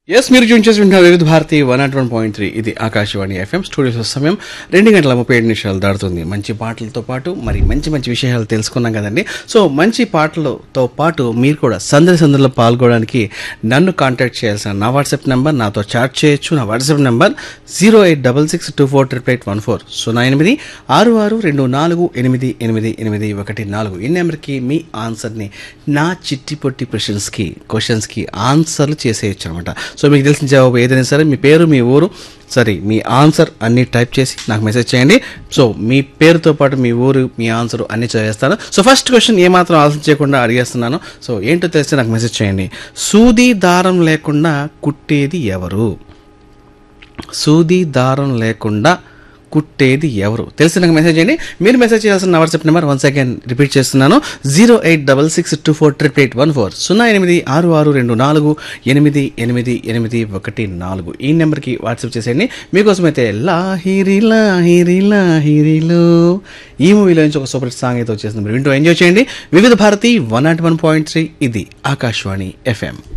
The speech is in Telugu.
ఎస్ మీరు చూన్ చేసి వింటున్నారు Vividh Bharati one nought one point three ఇది ఆకాశవాణి ఎఫ్ఎం స్టూడియోస్ సమయం రెండు గంటల ముప్పై ఏడు నిమిషాలు దాడుతుంది మంచి పాటలతో పాటు మరి మంచి మంచి విషయాలు తెలుసుకున్నాం కదండి సో మంచి పాటలతో పాటు మీరు కూడా సందడి సందడిలో పాల్గొనడానికి నన్ను కాంటాక్ట్ చేయాల్సిన నా వాట్సాప్ నెంబర్ నాతో చాట్ చేయొచ్చు నా WhatsApp number zero eight double six two four triple eight one four సున్నా ఎనిమిది ఆరు ఆరు రెండు నాలుగు ఎనిమిది ఎనిమిది ఎనిమిది ఒకటి నాలుగు ఈ నెంబర్కి మీ ఆన్సర్ని నా చిట్టి పొట్టి క్వశ్చన్స్కి క్వశ్చన్స్కి ఆన్సర్లు చేసేయచ్చు అనమాట సో మీకు తెలిసిన జవాబు ఏదైనా సరే మీ పేరు మీ ఊరు సరే మీ ఆన్సర్ అన్ని టైప్ చేసి నాకు మెసేజ్ చేయండి సో మీ పేరుతో పాటు మీ ఊరు మీ ఆన్సర్ అన్ని చేస్తాను సో ఫస్ట్ క్వశ్చన్ ఏమాత్రం ఆలోచన చేయకుండా అడిగేస్తున్నాను సో ఏంటో తెలిస్తే నాకు మెసేజ్ చేయండి సూది దారం లేకుండా కుట్టేది ఎవరు సూది దారం లేకుండా కుట్టేది ఎవరు తెలిసి నాకు మెసేజ్ చేయండి మీరు మెసేజ్ చేయాల్సిన నా WhatsApp number one second repeat చేస్తున్నాను zero eight double six two four triple eight one four సున్నా ఎనిమిది ఆరు ఆరు రెండు నాలుగు ఎనిమిది ఎనిమిది ఎనిమిది ఒకటి నాలుగు ఈ నెంబర్కి వాట్సాప్ చేసేయండి మీకోసం అయితే లాహిరి లాహిరి లాహిరిలో ఈ మూవీలో నుంచి ఒక సూపర్ హిట్ సాంగ్ అయితే వచ్చేసింది మీరు వింటూ ఎంజాయ్ చేయండి Vividh Bharati one nought one point three ఇది ఆకాశవాణి ఎఫ్ఎం